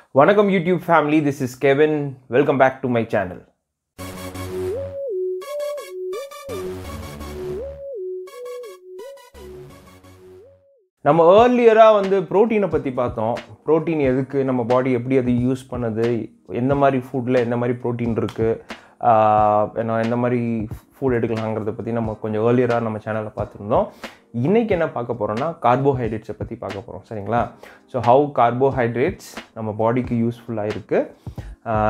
வணக்கம் YouTube family this is Kevin welcome back to my channel நம்ம ஏர்லியராக வந்து ப்ரோட்டீனை பற்றி பார்த்தோம் ப்ரோட்டீன் எதுக்கு நம்ம பாடி எப்படி அது யூஸ் பண்ணுது எந்த மாதிரி ஃபுட்டில் எந்த மாதிரி ப்ரோட்டீன் இருக்குது என்ன எந்த மாதிரி ஃபுட் எடுக்கலாங்கிறத பற்றி நம்ம கொஞ்சம் ஏர்லியராக நம்ம சேனலில் பார்த்துருந்தோம் இன்றைக்கி என்ன பார்க்க போகிறோம்னா கார்போஹைட்ரேட்ஸை பற்றி பார்க்க போகிறோம் சரிங்களா ஸோ ஹவு கார்போஹைட்ரேட்ஸ் நம்ம பாடிக்கு யூஸ்ஃபுல்லாக இருக்குது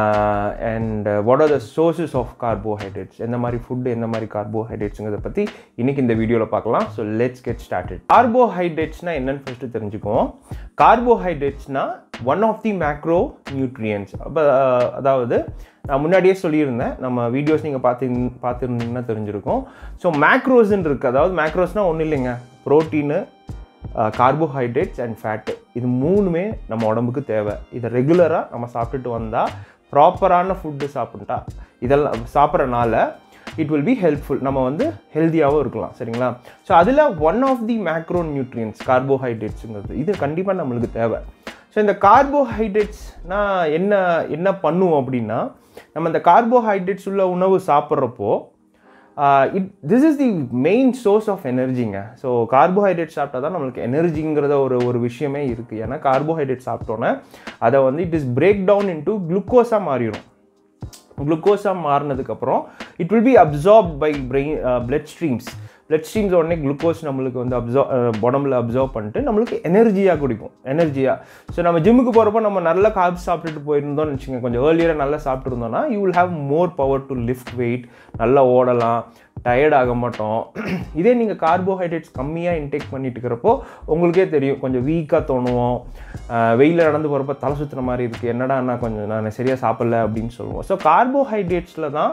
and what are the sources of carbohydrates எந்த மாதிரி ஃபுட்டு எந்த மாதிரி கார்போஹைட்ரேட்ஸுங்கிறத பற்றி இன்றைக்கி இந்த வீடியோவில் பார்க்கலாம் ஸோ லெட்ஸ் கெட் ஸ்டார்டட் கார்போஹைட்ரேட்ஸ்னால் என்னென்னு ஃபஸ்ட்டு தெரிஞ்சுக்குவோம் கார்போஹைட்ரேட்ஸ்னால் one of the macronutrients அப்போ அதாவது நான் முன்னாடியே சொல்லியிருந்தேன் நம்ம வீடியோஸ் நீங்கள் பார்த்து பார்த்துருந்தீங்கன்னா தெரிஞ்சிருக்கும் ஸோ மேக்ரோஸ்ன்னு இருக்குது அதாவது மேக்ரோஸ்னால் ஒன்றும் இல்லைங்க ப்ரோட்டீனு கார்போஹைட்ரேட்ஸ் அண்ட் ஃபேட்டு இது மூணுமே நம்ம உடம்புக்கு தேவை இதை ரெகுலராக நம்ம சாப்பிட்டுட்டு வந்தால் ப்ராப்பரான ஃபுட்டு சாப்பிட்டா இதெல்லாம் சாப்பிட்றனால இட் வில் பி ஹெல்ப்ஃபுல் நம்ம வந்து ஹெல்த்தியாகவும் இருக்கலாம் சரிங்களா ஸோ அதில் one of the macronutrients கார்போஹைட்ரேட்ஸுங்கிறது இது கண்டிப்பாக நம்மளுக்கு தேவை ஸோ இந்த கார்போஹைட்ரேட்ஸ்னால் என்ன என்ன பண்ணுவோம் அப்படின்னா நம்ம இந்த கார்போஹைட்ரேட்ஸ் உள்ள உணவு சாப்பிட்றப்போ it this is the main source of எனர்ஜிங்க ஸோ கார்போஹைட்ரேட் சாப்பிட்டா தான் நம்மளுக்கு எனர்ஜிங்கிறத ஒரு ஒரு விஷயமே இருக்குது ஏன்னா கார்போஹைட்ரேட் சாப்பிட்டோன்னே அதை வந்து it is break down into குளுக்கோஸாக மாறிடும் குளுக்கோஸாக மாறினதுக்கப்புறம் it will be absorb by brain blood streams blood streams உடனே குளுக்கோஸ் நம்மளுக்கு வந்து அப்சர்வ் உடம்புல அப்சர்வ் பண்ணிட்டு நம்மளுக்கு எனர்ஜியாக குடிக்கும் எனர்ஜியாக ஸோ நம்ம ஜிம்முக்கு போகிறப்போ நம்ம நல்ல கார்ப்ஸ் சாப்பிட்டுட்டு போயிருந்தோம்னு வச்சுக்கோங்க கொஞ்சம் ஏர்லியராக நல்லா சாப்பிட்டுருந்தோம்னா you will have more power to lift weight நல்லா ஓடலாம் டயர்ட் ஆக மாட்டோம் இதே நீங்கள் கார்போஹைட்ரேட்ஸ் கம்மியாக இன்டேக் பண்ணிட்டு இருக்கிறப்போ உங்களுக்கே தெரியும் கொஞ்சம் வீக்காக தோணுவோம் வெயிலில் நடந்து போகிறப்ப தலை சுற்றுற மாதிரி இருக்குது என்னடா நான் கொஞ்சம் நான் சரியாக சாப்பிடல அப்படின்னு சொல்லுவோம் ஸோ கார்போஹைட்ரேட்ஸில் தான்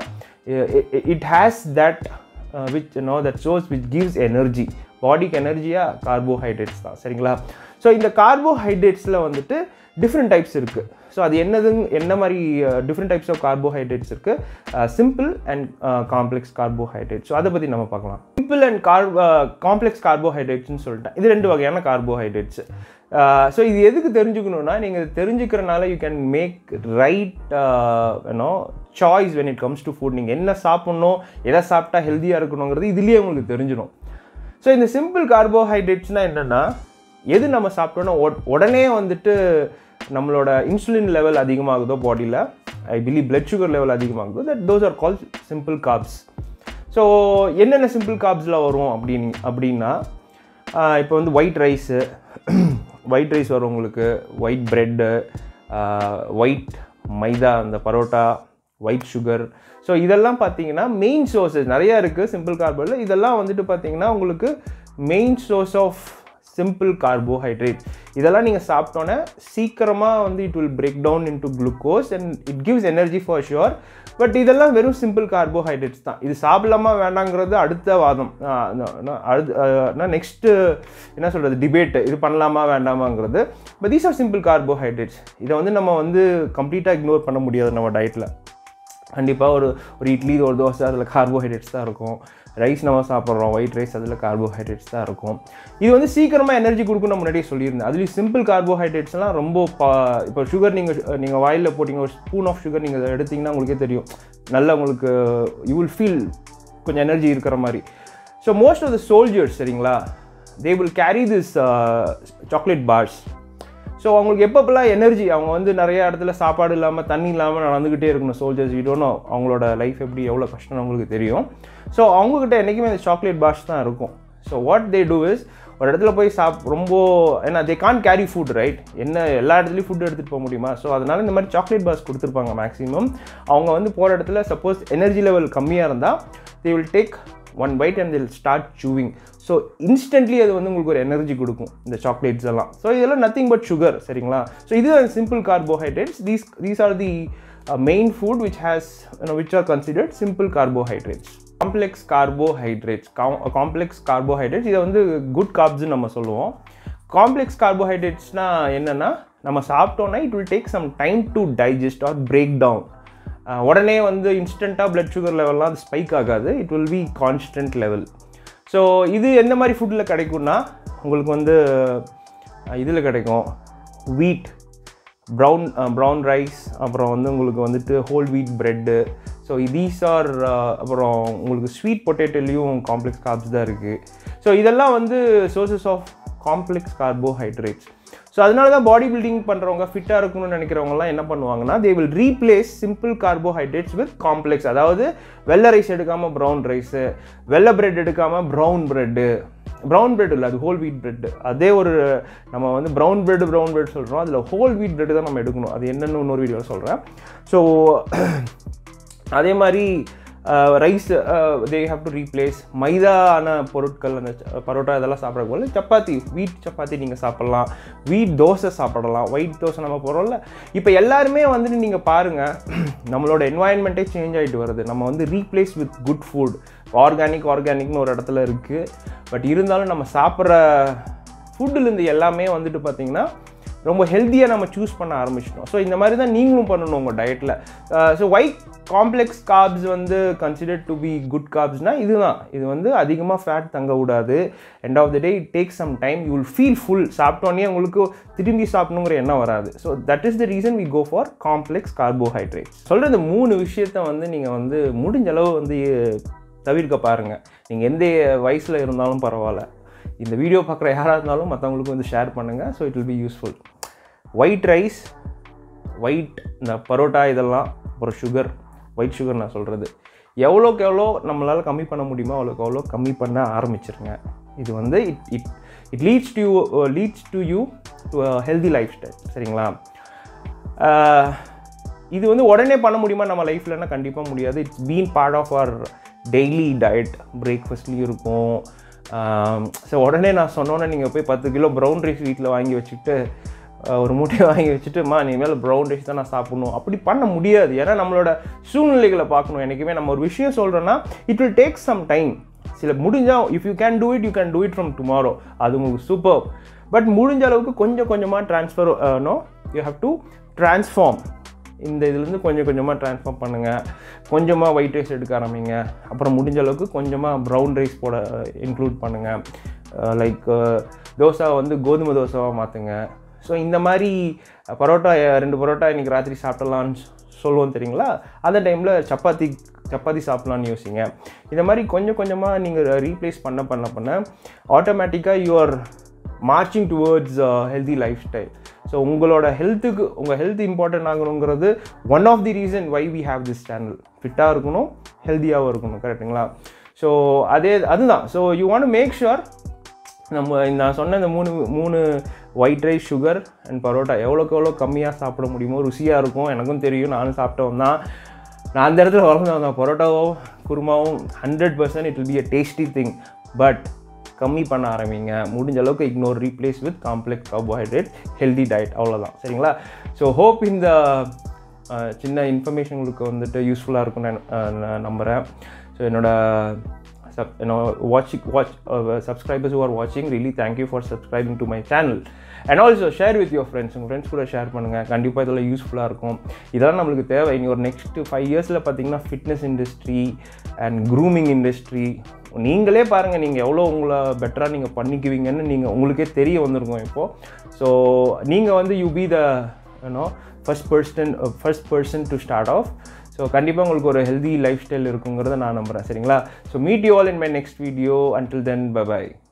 it has that which no that source which gives energy பாடிக்கு எனர்ஜியாக கார்போஹைட்ரேட்ஸ் தான் சரிங்களா ஸோ இந்த கார்போஹைட்ரேட்ஸில் வந்துட்டு டிஃப்ரெண்ட் டைப்ஸ் இருக்குது ஸோ அது என்னதுங்க என்ன மாதிரி டிஃப்ரெண்ட் டைப்ஸ் ஆஃப் கார்போஹைட்ரேட்ஸ் இருக்குது simple and complex carbohydrate so அதை பற்றி நம்ம பார்க்கலாம் சிம்பிள் அண்ட் கார் காம்ப்ளெக்ஸ் கார்போஹைட்ரேட்ஸ்னு சொல்லிட்டேன் இது ரெண்டு வகையான கார்போஹைட்ரேட்ஸ் ஸோ இது எதுக்கு தெரிஞ்சுக்கணுன்னா நீங்கள் தெரிஞ்சுக்கிறனால you can make right you know choice when it comes to food நீங்கள் என்ன சாப்பிட்ணும் எதை சாப்பிட்டா ஹெல்த்தியாக இருக்கணுங்கிறது இதுலேயே உங்களுக்கு தெரிஞ்சிடும் ஸோ இந்த சிம்பிள் கார்போஹைட்ரேட்ஸ்னால் என்னென்னா எது நம்ம சாப்பிட்டோன்னா உடனே வந்துட்டு நம்மளோட இன்சுலின் லெவல் அதிகமாகுதோ பாடியில் I believe blood sugar level அதிகமாகுதோ that those are call simple carbs so என்னென்ன சிம்பிள் கார்ப்ஸில் வரும் அப்படின்னு அப்படின்னா இப்போ வந்து ஒயிட் ரைஸு ஒயிட் ரைஸ் வரும் உங்களுக்கு ஒயிட் ப்ரெட்டு ஒயிட் மைதா அந்த பரோட்டா ஒயிட் சுகர் ஸோ இதெல்லாம் பார்த்தீங்கன்னா மெயின் சோர்ஸஸ் நிறையா இருக்குது சிம்பிள் கார்போவில் இதெல்லாம் வந்துட்டு பார்த்தீங்கன்னா உங்களுக்கு main source of simple carbohydrate இதெல்லாம் நீங்கள் சாப்பிட்டோன்னே சீக்கிரமாக வந்து it will break down into glucose and it gives energy for sure but இதெல்லாம் வெறும் சிம்பிள் கார்போஹைட்ரேட்ஸ் தான் இது சாப்பிடலாமா வேண்டாங்கிறது அடுத்த வாதம் அடுத்து நெக்ஸ்ட்டு என்ன சொல்கிறது டிபேட்டு இது பண்ணலாமா வேண்டாமாங்கிறது but these are simple carbohydrates இதை வந்து நம்ம வந்து கம்ப்ளீட்டாக இக்னோர் பண்ண முடியாது நம்ம டயட்டில் கண்டிப்பாக ஒரு ஒரு இட்லி ஒரு தோசை அதில் கார்போஹைட்ரேட்ஸ் தான் இருக்கும் ரைஸ் நம்ம சாப்பிட்றோம் ஒயிட் ரைஸ் அதில் கார்போஹைட்ரேட்ஸ் தான் இருக்கும் இது வந்து சீக்கிரமாக எனர்ஜி கொடுக்குன்னு முன்னாடியே சொல்லியிருந்தேன் அதுலேயும் சிம்பிள் கார்போஹைட்ரேட்ஸ்லாம் ரொம்ப பா இப்போ சுகர் நீங்கள் நீங்கள் வாயில் போட்டிங்க ஒரு ஸ்பூன் ஆஃப் சுகர் நீங்கள் எடுத்திங்கன்னா உங்களுக்கே தெரியும் நல்ல உங்களுக்கு யூ வில் ஃபீல் கொஞ்சம் எனர்ஜி இருக்கிற மாதிரி so most of the soldiers சரிங்களா they will carry this chocolate bars so அவங்களுக்கு எப்பப்பெல்லாம் எனர்ஜி அவங்க வந்து நிறைய இடத்துல சாப்பாடு இல்லாமல் தண்ணி இல்லாமல் நடந்துக்கிட்டே இருக்கணும் சோல்ஜர்ஸ் வீடோனோ அவங்களோட லைஃப் எப்படி எவ்வளோ கஷ்டம் அவங்களுக்கு தெரியும் ஸோ அவங்கக்கிட்ட என்றைக்குமே இந்த சாக்லேட் பாஷ் தான் இருக்கும் so what they do is ஒரு இடத்துல போய் சாப் ரொம்ப ஏன்னா they can't carry food right என்ன எல்லா இடத்துலையும் ஃபுட் எடுத்துகிட்டு போக முடியுமா ஸோ அதனால் இந்த மாதிரி சாக்லேட் பாஸ் கொடுத்துருப்பாங்க மேக்ஸிமம் அவங்க வந்து போகிற இடத்துல சப்போஸ் எனர்ஜி லெவல் கம்மியாக இருந்தால் they will take one bite and till start chewing so instantly அது வந்து உங்களுக்கு ஒரு எனர்ஜி கொடுக்கும் இந்த சாக்லேட்ஸ் எல்லாம் ஸோ இதெல்லாம் நத்திங் பட் சுகர் சரிங்களா ஸோ இது simple carbohydrates these these are the main food which has which are considered simple carbohydrates complex carbohydrates complex carbohydrates இதை வந்து குட் கார்ப்ஸ்னு நம்ம சொல்லுவோம் காம்ப்ளெக்ஸ் கார்போஹைட்ரேட்ஸ்னால் என்னென்னா நம்ம சாப்பிட்டோன்னா it will take some time to digest or break down உடனே வந்து இன்ஸ்டண்ட்டாக பிளட் சுகர் லெவல்லாம் அது ஸ்பைக் ஆகாது it will be constant level so இது எந்த மாதிரி ஃபுட்டில் கிடைக்கும்னா உங்களுக்கு வந்து இதில் கிடைக்கும் வீட் ப்ரௌன் ப்ரௌன் ரைஸ் அப்புறம் வந்து உங்களுக்கு வந்துட்டு whole wheat bread so these are அப்புறம் உங்களுக்கு ஸ்வீட் பொட்டேட்டோலையும் காம்ப்ளெக்ஸ் கார்ப்ஸ் தான் இருக்குது ஸோ இதெல்லாம் வந்து sources of complex carbohydrates so அதனால தான் பாடி பில்டிங் பண்ணுறவங்க ஃபிட்டாக இருக்கணும்னு நினைக்கிறவங்கலாம் என்ன பண்ணுவாங்கன்னா they will replace simple carbohydrates with complex அதாவது வெள்ளை ரைஸ் எடுக்காமல் ப்ரௌன் ரைஸு வெள்ளை பிரெட் எடுக்காமல் ப்ரௌன் பிரெட்டு ப்ரௌன் பிரெட் இல்லை அது ஹோல் வீட் பிரெட் அதே ஒரு நம்ம வந்து ப்ரௌன் பிரெட் ப்ரௌன் பிரெட் சொல்கிறோம் அதில் ஹோல் வீட் பிரெட் தான் நம்ம எடுக்கணும் அது என்னென்னு இன்னொரு வீடியோவில் சொல்கிறேன் ஸோ அதே மாதிரி rice they have to replace மைதான பொருட்கள் அந்த ச- பரோட்டா இதெல்லாம் சாப்பிட போல சப்பாத்தி வீட் சப்பாத்தி நீங்கள் சாப்பிடலாம் வீட் தோசை சாப்பிடலாம் ஒயிட் தோசை நம்ம போகிறோம்ல இப்போ எல்லாருமே வந்துட்டு நீங்கள் பாருங்கள் நம்மளோட என்வாயன்மெண்ட்டே சேஞ்ச் ஆகிட்டு வருது நம்ம வந்து replace with good food organic ஆர்கானிக்னு ஒரு இடத்துல இருக்குது பட் இருந்தாலும் நம்ம சாப்பிட்ற ஃபுட்டுலேருந்து எல்லாமே வந்துட்டு பார்த்திங்கன்னா ரொம்ப ஹெல்த்தியாக நம்ம சூஸ் பண்ண ஆரம்பிச்சிட்டோம் ஸோ இந்த மாதிரி தான் நீங்களும் பண்ணணும் உங்கள் டயட்டில் ஸோ ஒயிட் காம்ப்ளெக்ஸ் கார்ப்ஸ் வந்து கன்சிடர் டு பி குட் கார்ப்ஸ்னால் இதுதான் இது வந்து அதிகமாக ஃபேட் தங்க விடாது end of the day it take some time you will feel full சாப்பிட்டோன்னே உங்களுக்கு திரும்பி சாப்பிடணுங்கிற எண்ணம் வராது so that is the reason we go for complex carbohydrate சொல்கிற இந்த மூணு விஷயத்த வந்து நீங்கள் வந்து முடிஞ்ச அளவு வந்து தவிர்க்க பாருங்கள் நீங்கள் எந்த வயசில் இருந்தாலும் பரவாயில்ல இந்த வீடியோ பார்க்குற யாராக இருந்தாலும் மற்றவங்களுக்கு வந்து ஷேர் பண்ணுங்கள் so it will be useful white rice white இந்த பரோட்டா இதெல்லாம் அப்புறம் சுகர் ஒயிட் சுகர் நான் சொல்கிறது எவ்வளோக்கு எவ்வளோ நம்மளால் கம்மி பண்ண முடியுமோ அவ்வளோக்கு எவ்வளோ கம்மி பண்ண ஆரம்பிச்சிருங்க இது வந்து it it it leads to leads to you to healthy lifestyle சரிங்களா ஆஹ், இது வந்து உடனே பண்ண முடியுமா நம்ம லைஃப்லன்னா கண்டிப்பாக முடியாது it's been part of our daily diet பிரேக்ஃபாஸ்ட்லேயும் இருக்கும் ஸோ உடனே நான் சொன்னோன்னே நீங்கள் போய் பத்து கிலோ ப்ரௌன் ரைஸ் வீட்டில் வாங்கி வச்சுக்கிட்டு ஆஹ், ஒரு மூட்டையை வாங்கி வச்சுட்டுமா இனிமேல் ப்ரௌன் ரைஸ் தான் நான் சாப்பிடணும் அப்படி பண்ண முடியாது ஏன்னா நம்மளோட சூழ்நிலைகளை பார்க்கணும் என்றைக்குமே நம்ம ஒரு விஷயம் சொல்கிறோன்னா it will take some time சில முடிஞ்சால் if you can do it you can do it from tomorrow அது உங்களுக்கு சூப்பர் பட் முடிஞ்ச அளவுக்கு கொஞ்சம் கொஞ்சமாக transfer no you have to transform இந்த இதுலேருந்து கொஞ்சம் கொஞ்சமாக ட்ரான்ஸ்ஃபார்ம் பண்ணுங்கள் கொஞ்சமாக ஒயிட் ரைஸ் எடுக்க ஆரம்பிங்க அப்புறம் முடிஞ்ச அளவுக்கு கொஞ்சமாக ப்ரௌன் ரைஸ் போட இன்க்ளூட் பண்ணுங்கள் லைக் தோசை வந்து கோதுமை தோசைவாக மாற்றுங்க ஸோ இந்த மாதிரி பரோட்டா அஹ், ரெண்டு பரோட்டா இன்றைக்கி ராத்திரி சாப்பிடலான்னு சொல்லுவோம் தெரியுங்களா அந்த டைமில் சப்பாத்தி சப்பாத்தி சாப்பிட்லான்னு யோசிங்க இந்த மாதிரி கொஞ்சம் கொஞ்சமாக நீங்கள் ரீப்ளேஸ் பண்ண பண்ண பண்ண ஆட்டோமேட்டிக்காக you are marching towards healthy lifestyle so உங்களோட ஹெல்த்துக்கு உங்கள் ஹெல்த் இம்பார்ட்டன்ட் ஆகணுங்கிறது one of the reason why we have this channel ஃபிட்டாக இருக்கணும் ஹெல்த்தியாகவும் இருக்கணும் கரெக்டுங்களா ஸோ அதே அதுதான் so you want make sure நம்ம நான் சொன்ன இந்த மூணு மூணு white rice sugar and parotta எவ்வளோக்கு எவ்வளோ கம்மியாக சாப்பிட முடியுமோ ருசியாக இருக்கும் எனக்கும் தெரியும் நானும் சாப்பிட்டவன் தான் நான் அந்த இடத்துல வளர்ந்தவன் தான் பரோட்டாவும் குருமாவும் hundred percent it will be a tasty thing but கம்மி பண்ண ஆரம்பிங்க முடிஞ்ச அளவுக்கு ignore replace with complex carbohydrate healthy diet அவ்வளோதான் சரிங்களா ஸோ ஹோப் இந்த அஹ், சின்ன இன்ஃபர்மேஷன் உங்களுக்கு வந்துட்டு யூஸ்ஃபுல்லாக இருக்கும்னு நான், அஹ், நான் நம்புகிறேன் ஸோ என்னோட sub, you know, watching watch uh, subscribers who are watching really thank you for subscribing to my channel and also share with your friends உங்கள் ஃப்ரெண்ட்ஸ் கூட ஷேர் பண்ணுங்கள் கண்டிப்பாக இதெல்லாம் யூஸ்ஃபுல்லாக இருக்கும் இதெல்லாம் நம்மளுக்கு தேவை இனி ஒரு நெக்ஸ்ட் ஃபைவ் இயர்ஸில் பார்த்தீங்கன்னா fitness industry and grooming industry நீங்களே பாருங்கள் நீங்கள் எவ்வளோ உங்களை பெட்டராக நீங்கள் பண்ணிக்குவீங்கன்னு நீங்கள் உங்களுக்கே தெரிய வந்திருக்கும் இப்போது ஸோ நீங்கள் வந்து you be the you know first person first person to start off so கண்டிப்பாக உங்களுக்கு ஒரு ஹெல்தி லைஃப் ஸ்டைல் இருக்குங்கிறத நான் நம்புகிறேன் சரிங்களா so meet you all in my next video until then by